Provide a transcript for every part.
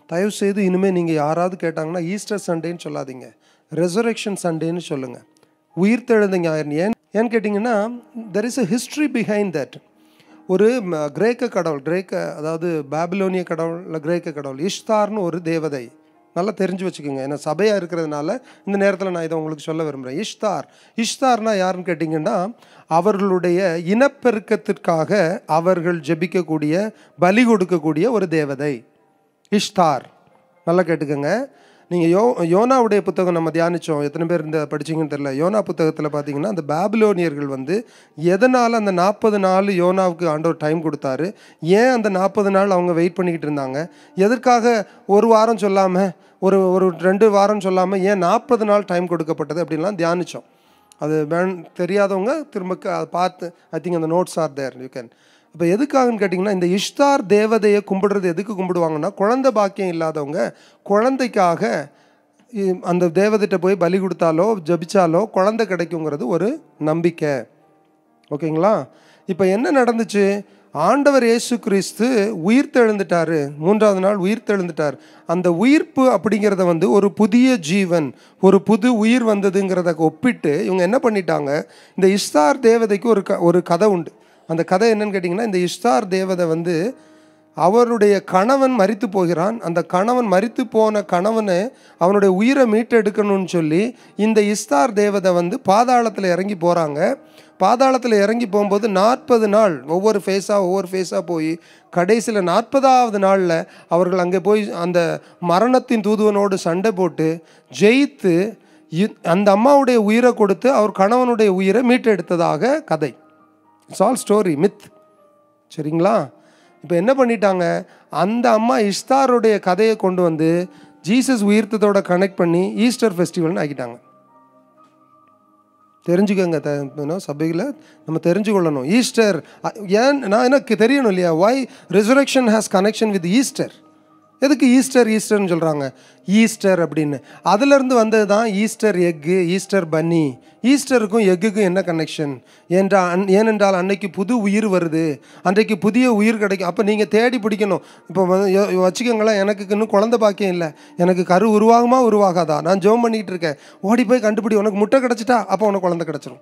தயவு செய்து இனிமேல் நீங்கள் யாராவது கேட்டாங்கன்னா ஈஸ்டர் சண்டேன்னு சொல்லாதீங்க ரெசரக்ஷன் சண்டேன்னு சொல்லுங்கள் உயிர்த்தெழுந்த ஞாயிறு ஏன் ஏன்னு கேட்டிங்கன்னா there is a history behind that ஒரு ம, கிரேக்க கடவுள் கிரேக்க அதாவது பாபிலோனிய கடவுள் இல்லை கிரேக்க கடவுள் இஷ்தார்னு ஒரு தேவதை நல்லா தெரிஞ்சு வச்சுக்கோங்க ஏன்னா சபையாக இருக்கிறதுனால இந்த நேரத்தில் நான் இதை உங்களுக்கு சொல்ல விரும்புகிறேன் இஷ்தார் இஷ்தார்னா யாருன்னு கேட்டிங்கன்னா அவர்களுடைய இனப்பெருக்கத்திற்காக அவர்கள் ஜெபிக்கக்கூடிய பலி கொடுக்கக்கூடிய ஒரு தேவதை இஷ்தார் நல்லா கேட்டுக்கோங்க நீங்கள் யோ யோனாவுடைய புத்தகம் நம்ம தியானித்தோம் எத்தனை பேர் இந்த படிச்சீங்கன்னு தெரியல யோனா புத்தகத்தில் பார்த்தீங்கன்னா அந்த பாபிலோனியர்கள் வந்து எதனால் அந்த நாற்பது நாள் யோனாவுக்கு ஆண்டவர் டைம் கொடுத்தாரு ஏன் அந்த நாற்பது நாள் அவங்க வெயிட் பண்ணிக்கிட்டு இருந்தாங்க எதற்காக ஒரு வாரம் சொல்லாமல் ஒரு ஒரு ரெண்டு வாரம் சொல்லாமல் ஏன் நாற்பது நாள் டைம் கொடுக்கப்பட்டது அப்படின்லாம் தியானித்தோம் அது வேண் தெரியாதவங்க திரும்ப க- அதை பார்த்து ஐ திங்க் அந்த notes are there you can இப்போ எதுக்காகன்னு கேட்டிங்கன்னா இந்த இஷ்தார் தேவதையை கும்பிடுறது எதுக்கு கும்பிடுவாங்கன்னா குழந்தை பாக்கியம் இல்லாதவங்க குழந்தைக்காக இ- அந்த தேவதைகிட்ட போய் பலி கொடுத்தாலோ ஜபிச்சாலோ குழந்தை கிடைக்குங்கிறது ஒரு நம்பிக்கை ஓகேங்களா இப்போ என்ன நடந்துச்சு ஆண்டவர் இயேசு கிறிஸ்து உயிர்த்தெழுந்துட்டாரு மூன்றாவது நாள் உயிர்த்தெழுந்துட்டார் அந்த உயிர்ப்பு அப்படிங்கிறத வந்து ஒரு புதிய ஜீவன் ஒரு புது உயிர் வந்ததுங்கிறத ஒப்பிட்டு இவங்க என்ன பண்ணிட்டாங்க இந்த இஸ்தார் தேவதைக்கு ஒரு க ஒரு கதை உண்டு அந்த கதை என்னன்னு கேட்டிங்கன்னா இந்த இஸ்தார் தேவதை வந்து அவருடைய கணவன் மரித்து போகிறான் அந்த கணவன் மரித்து போன கணவனை அவனுடைய உயிரை மீட்டெடுக்கணும்னு சொல்லி இந்த இஸ்தார் தேவதை வந்து பாதாளத்தில் இறங்கி போகிறாங்க பாதாளத்தில் இறங்கி போகும்போது நாற்பது நாள் ஒவ்வொரு ஃபேஸாக ஒவ்வொரு ஃபேஸாக போய் கடைசியில் நாற்பதாவது நாளில் அவர்கள் அங்கே போய் அந்த மரணத்தின் தூதுவனோடு சண்டை போட்டு ஜெயித்து இ- அந்த அம்மாவுடைய உயிரை கொடுத்து அவர் கணவனுடைய உயிரை மீட்டெடுத்ததாக கதை இட்ஸ் ஆல் ஸ்டோரி மித் சரிங்களா இப்போ என்ன பண்ணிட்டாங்க அந்த அம்மா இஸ்தாருடைய கதையை கொண்டு வந்து ஜீசஸ் உயிர்த்தத்தோட கனெக்ட் பண்ணி ஈஸ்டர் ஃபெஸ்டிவல்னு ஆக்கிட்டாங்க தெரிஞ்சுக்கோங்க த இன்னும் சபையில் நம்ம தெரிஞ்சு கொள்ளணும் ஈஸ்டர் அ- ஏன் நான் எனக்கு தெரியணும் இல்லையா why resurrection has connection with Easter எதுக்கு ஈஸ்டர் ஈஸ்டர்னு சொல்கிறாங்க ஈஸ்டர் அப்படின்னு அதுலேருந்து வந்தது தான் ஈஸ்டர் எக்கு ஈஸ்டர் பன்னி ஈஸ்டருக்கும் எக்குக்கும் என்ன கனெக்ஷன் என்றா அன் ஏனென்றால் அன்னைக்கு புது உயிர் வருது அன்றைக்கு புதிய உயிர் கிடைக்கும் அப்போ நீங்கள் தேடி பிடிக்கணும் இப்போ வந்து யோ- வச்சுக்கோங்களேன் எனக்கு இன்னும் குழந்தை பாக்கியம் இல்லை எனக்கு கரு உருவாகுமா உருவாகாதா நான் ஜோம் பண்ணிகிட்டு இருக்கேன் ஓடி போய் கண்டுபிடி உனக்கு முட்டை கிடச்சிட்டா அப்போ உனக்கு குழந்தை கிடச்சிரும்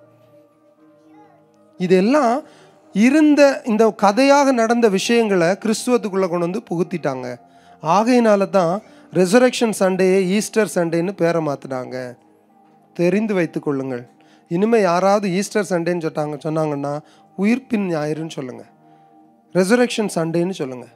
இதெல்லாம் இருந்த இந்த கதையாக நடந்த விஷயங்களை கிறிஸ்துவத்துக்குள்ளே கொண்டு வந்து புகுத்திட்டாங்க ஆகையினால தான் ரெசரக்ஷன் சண்டேயை ஈஸ்டர் சண்டேன்னு பேரை மாற்றினாங்க தெரிந்து வைத்துக் கொள்ளுங்கள் இனிமேல் யாராவது ஈஸ்டர் சண்டேன்னு சொன்னாங்க சொன்னாங்கன்னா உயிர்ப்பின் ஞாயிறுன்னு சொல்லுங்கள் ரெசரக்ஷன் சண்டேன்னு சொல்லுங்கள்